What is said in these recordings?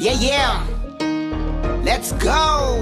Yeah, yeah. Let's go.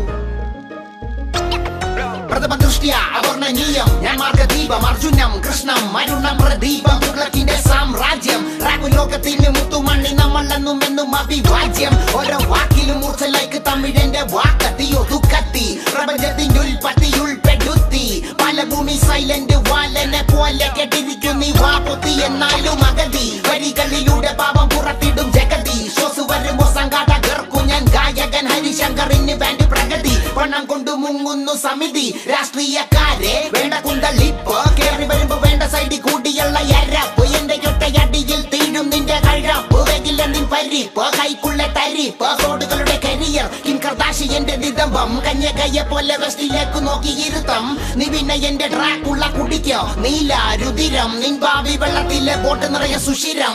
പ്രഥമ ദൃഷ്ട്യ അവർണ്ണനീയം ഞാൻ മാർഗദീപം അർജുനം കൃഷ്ണം മരുണം പ്രദീപം തുഗ്ലക്കിന്റെ സാമ്രാജ്യം റാഗു ലോകത്തിന് മുത്തുമണ്ണി നമ്മളെന്നും എന്നും അഭിവാജ്യം ഓരോ വാക്കിലും മൂർച്ചലേക്ക് തമിഴന്റെ വാക്കത്തി ഒതുക്കത്തി പ്രപഞ്ചത്തിന്റെ ഉൽപ്പത്തി ഉൾപ്പെടുത്തി പല ഭൂമി സൈലന്റ് വാലനെ പോലെ കെട്ടിരിക്കുന്നീ വാപ്പൊത്തി എന്നാലും അഗതി വരികളിലൂടെ പാപം പുറത്തിടും ജഗതി ശ്വാസു വരുമ്പോ സംഘാടകർക്കു ഞാൻ ഗായകൻ ഹരിശങ്കറിന് വേണ്ടി പ്രഗതി പണം കൊണ്ട് മുങ്ങുന്നു സമിതി രാഷ്ട്രീയക്കാരെ വേണ്ട കുന്തളിപ്പ് കേറി വരുമ്പോ വേണ്ട സൈഡിൽ കൂടിയുള്ള എരപ്പ് എന്റെ ഒറ്റയടിയിൽ തീഴും നിന്റെ കഴപ്പ് വെകില്ല നിൻ പരിപ്പ് കൈക്കുള്ള തരിപ്പ് റോഡുകളുടെ കരിയർ കിം കർദാശി എന്റെ നിതംബം കന്യകയെ പോലെ വെസ്റ്റിലേക്ക് നോക്കി ഇരുത്തം നീ പിന്നെ എന്റെ ട്രാക്കുള്ള കുടിക്കോ നീല രുതിരം നിൻ ഭാവി വെള്ളത്തിലെ ബോട്ട് നിറയെ സുഷിരം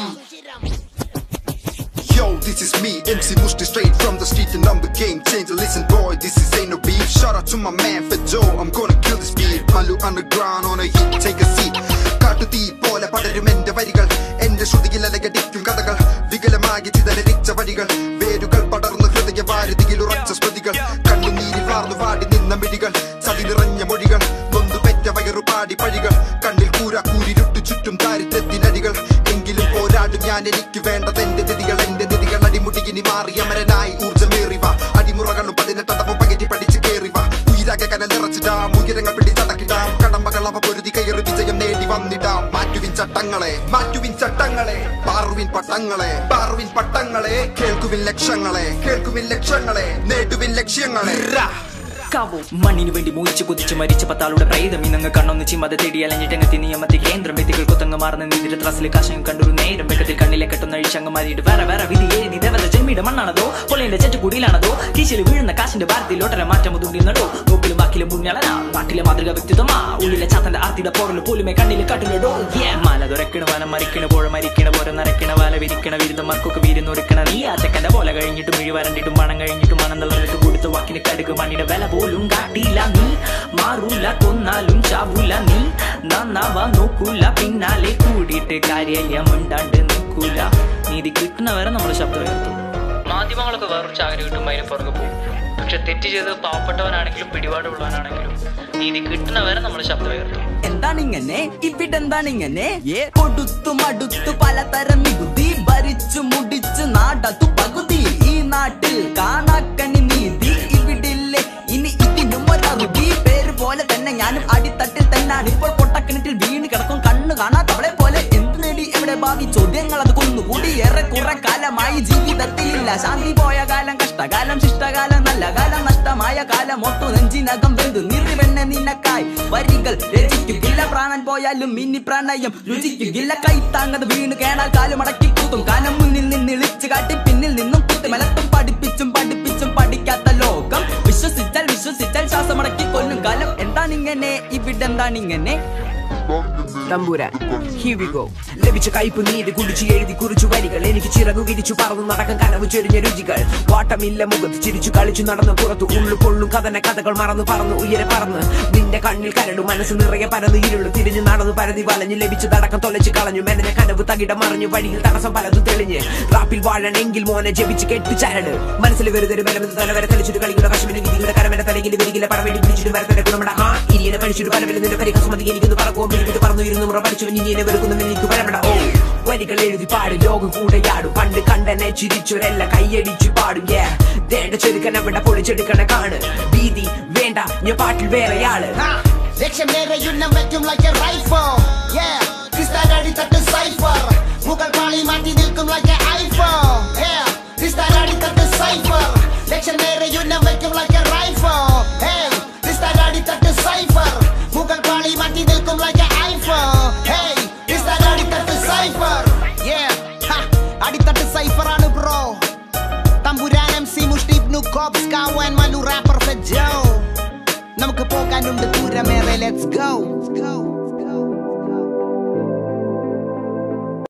Yo, this is me, MC Musti, straight from the street, and I'm the game changer. Listen, boy, this is ain't no beef. Shout out to my man for Joe, I'm gonna kill this beat. Malu underground on a hit, take a seat. കാട്ടുതീ പോലെ പടരും എന്റെ വരികൾ എന്റെ ശ്രുതിയിൽ അലകടിക്കും കഥകൾ വികലമാകി ചിതലരിച്ച വഴികൾ വേരുകൾ പടർന്ന് ഹൃദയ വാരുതിയിൽ ഉറച്ച സ്മൃതികൾ കണ്ണുനീരിൽ വാർന്നു വാടി നിന്ന മിഴികൾ ചതി നിറഞ്ഞ മൊഴികൾ നൊന്തു പെറ്റ വയറു പാടി പഴികൾ കണ്ണിൽ കൂര കൂരിരുട്ടു ചുറ്റും ദാരിദ്ര്യത്തിനടികൾ എങ്കിലും പോരാടും ഞാൻ എനിക്ക് വേണ്ടത് എന്റെ നിധികൾ എന്റെ നിധികൾ അടിമുടിയിനി മാറി അമരനായി ഊർജ്ജമേറിവ അടിമുറകളും പതിനെട്ടടവും പകറ്റി പഠിച്ച് കേറിവ ഉയരാകെ കനൽ നിറച്ചിടാം ഉയരങ്ങൾ പിടിച്ചടക്കിടാം കടമ്പകൾ അവ പൊരുതി കയറി വിജയം നേടി വന്നിടാം മാറ്റുവിൻ ചട്ടങ്ങളെ മാറ്റുവിൻ ചട്ടങ്ങളെ പാറുവിൻ പട്ടങ്ങളെ പാറുവിൻ പട്ടങ്ങളെ കേൾക്കുവിൻ ലക്ഷ്യങ്ങളെ കേൾക്കുവിൻ ലക്ഷ്യങ്ങളെ നേടുവിൻ ലക്ഷ്യങ്ങളെ കാവോ മണ്ണിനു വേണ്ടി മോഹിച്ച് കുതിച്ച് മരിച്ച പത്താളുടെ പ്രേതം ഇന്നങ്ങ് കണ്ണൊന്ന് ചിമ്മത തേടി അലഞ്ഞിട്ടങ്ങത്തി നിയമത്തി കേന്ദ്രം വ്യക്തികൾ കൊത്തങ്ങ് മാറുന്ന നീതിര ത്രാസിലെ കാശം കണ്ടൊരു നേരം വെക്കത്തിൽ കണ്ണിലെ കെട്ടുന്ന അഴിച്ചങ്ങ് മാറിയിട്ട് വേറെ വേറെ വിധി എഴുതി ദേവത ജന്മിയുടെ മണ്ണാണതോ പൊള്ളിന്റെ ചെറ്റുകുടിയിലാണതോ കീശയിൽ വീഴുന്ന കാശിന്റെ ഭാരത്തിൽ ഒട്ടര മാറ്റം ഒതുങ്ങിന്നടോ നോക്കിലും വാക്കിലും മുന്നളന നാട്ടിലെ മാതൃക വ്യക്തിത്വമാ ഉള്ളിലെ ചാത്തന്റെ ആർത്തിയുടെ പോറല് പോലുമേ കണ്ണിൽ കട്ടിലടോ മാല തുറക്കണ വനം മരിക്കണ പോഴ മരിക്കണ പോര നരക്കണ വാല വിരിക്കണ വിരുദ്ധമാർക്കൊക്കെ വീരുന്നൊരുക്കണ നീ ആ ചെക്കന്റെ പോലെ കഴിഞ്ഞിട്ടും മിഴി വരണ്ടിട്ടും മണം കഴിഞ്ഞിട്ടും മണം തളർന്നിട്ട് കൊടുത്ത വാക്കിന് കടുക് മണ്ണിന്റെ വില പോലും കാട്ടില്ല നീ മാറൂല കൊന്നാലും ചാവൂല നീ നന്നാവാ നോക്കൂല പിന്നാലെ കൂടിയിട്ട് കാര്യമില്ല മിണ്ടാണ്ട് നിൽക്കൂല നീതി കിട്ടുന്നവരെ നമ്മൾ ശബ്ദം ഉയർത്തും മാധ്യമങ്ങളൊക്കെ വേറൊരു ചാകര കിട്ടുമ്പോൾ അതിന് പുറകെ പോകും പക്ഷെ തെറ്റ് ചെയ്ത് പാവപ്പെട്ടവനാണെങ്കിലും പിടിപാടുള്ളവനാണെങ്കിലും നീതി കിട്ടുന്നവരെ നമ്മൾ ശബ്ദം ഉയർത്തും എന്താണിങ്ങനെ ഇവിടെന്താണിങ്ങനെ ഏ കൊടുത്തു മടുത്തു പലതരം നികുതി ഭരിച്ചു മുടിച്ചു നാടത്തു പകുതി ഈ നാട്ടിൽ കാണാക്കണി നീതി ഇവിടില്ലേ ഇനി ഇതിനും ഒരറുതി പേര് പോലെ തന്നെ ഞാനും അടിത്തട്ടിൽ തന്നെയാണ് ഇപ്പോൾ പൊട്ടക്കിണറ്റിൽ വീണ് കിടക്കും കണ്ണു കാണാത്തവളെ പോലെ എന്ത് നേടി എവിടെ ഭാവി ചോദ്യങ്ങൾ അത് കുന്നുകൂടി ഏറെ കുറെ കാലമായി ജീവിതത്തിലില്ല ശാന്തി പോയ കാലം കഷ്ടകാലം ശിഷ്ടകാലം നല്ല കാലം നഷ്ടമായ കാലം ഒട്ടു നെഞ്ചിനകം വെന്തു നിർവെണ്ണ നിനക്കായി വരികൾ രചിക്കുകില്ല പ്രാണൻ പോയാലും മിന്നി പ്രണയം രുചിക്കുകില്ല കൈത്താങ്ങത് വീണ് കേണാൽ കാലും അടക്കി കൂത്തും കാലം മുന്നിൽ നിന്ന് ഇളിച്ചു കാട്ടി പിന്നിൽ നിന്നും കുത്തി മലത്തും പഠിപ്പിച്ചും പഠിപ്പിച്ചും പഠിക്കാത്ത ലോകം വിശ്വസിച്ചാൽ വിശ്വസിച്ചാൽ ശ്വാസമടക്കി കൊല്ലും കാലം എന്താണിങ്ങനെ ഇവിടെന്താണിങ്ങനെ തമ്പുരാൻ Here we go. ലഭിച്ച കയ്പ് നീതി കുടിച്ച് എഴുതി കുറിച്ചു വരികൾ എനിക്ക് ചിറകു വിരിച്ചു പറന്നു നടക്കാൻ കനവ് ചൊരിഞ്ഞ രുചികൾ വാട്ടമില്ല മുഖത്ത് ചിരിച്ചു കളിച്ചു നടന്നു പുറത്തു ഉള്ളു കൊള്ളും കഥന കഥകൾ മറന്നു പറന്നു ഉയരെ പറന്ന് നിന്റെ കണ്ണിൽ കരടു മനസ്സ് നിറയെ പരന്നു ഇരുളു തിരിഞ്ഞു നടന്നു പരതി വലഞ്ഞു ലഭിച്ചു തടക്കം തൊലച്ച് കളഞ്ഞു മെനഞ്ഞ കനവ് തകിട മറിഞ്ഞു വഴിയിൽ തടസ്സം പലതും തെളിഞ്ഞ് റാപ്പിൽ വാഴണമെങ്കിൽ മോനെ ജപിച്ച് കെട്ടു ചരട് മനസ്സിൽ വെറുതെ ഒരു ബലമെന്ന് തലവരെ തെളിച്ചിട്ട് കളിക്കുന്ന കശ്മീരി വിധിയുടെ കരമന്റെ തലകിൽ വിരികിലെ പറവേണ്ടി പിടിച്ചിട്ട് വരത്തെ ഗുണമട ആ ഇരിയനെ കഴിച്ചിട്ട് പലവിൽ നിന്റെ പരിഹസമതി എനിക്കൊന്ന് പറക്കോ പിടിവിട്ട് പറന്നു ഇരുന്നു മുറ പഠിച്ചു ഇനിയെ വെറുക്കുന്നു എനിക്ക് പരമട ഓ വരികൾ എഴുതി പാടും ലോകം കൂടെയാടും പണ്ട് കണ്ടനെ ചിരിച്ചൊരെല്ല കൈയടിച്ചു പാടും yeah. ദേണ്ട ചെറുക്കൻ അവിടെ പൊളിച്ചെടുക്കണ കാണ് ഭീതി വേണ്ട ഞാൻ പാട്ടിൽ വേറെയാള് ലക്ഷ്യം നേരെ യുദ്ധം വെക്കും like a rifle yeah ക്രിസ്താരടി തട്ട് സൈഫർ മുകൾ പാളി മാറ്റി നിൽക്കും like a iPhone yeah ക്രിസ്താരടി തട്ട് സൈഫർ ലക്ഷ്യം നേരെ യുദ്ധം വെക്കും like a rifle hey ക്രിസ്താരടി തട്ട് സൈഫർ മുകൾ പാളി മാറ്റി നിൽക്കും like a iPhone hey ക്രിസ്താരടി തട്ട് സൈഫർ yeah ha അടിത്തട്ട് സൈഫർ ആണ് ബ്രോ തമ്പുരാൻ എം സി മുഷ്ടിബ്നു കോബ്സ് കാവാൻ മലു റാപ്പർ ഫെജോ നമുക്ക് പോകാനുണ്ട് ദൂരമേറെ ലെറ്റ്സ് ഗോ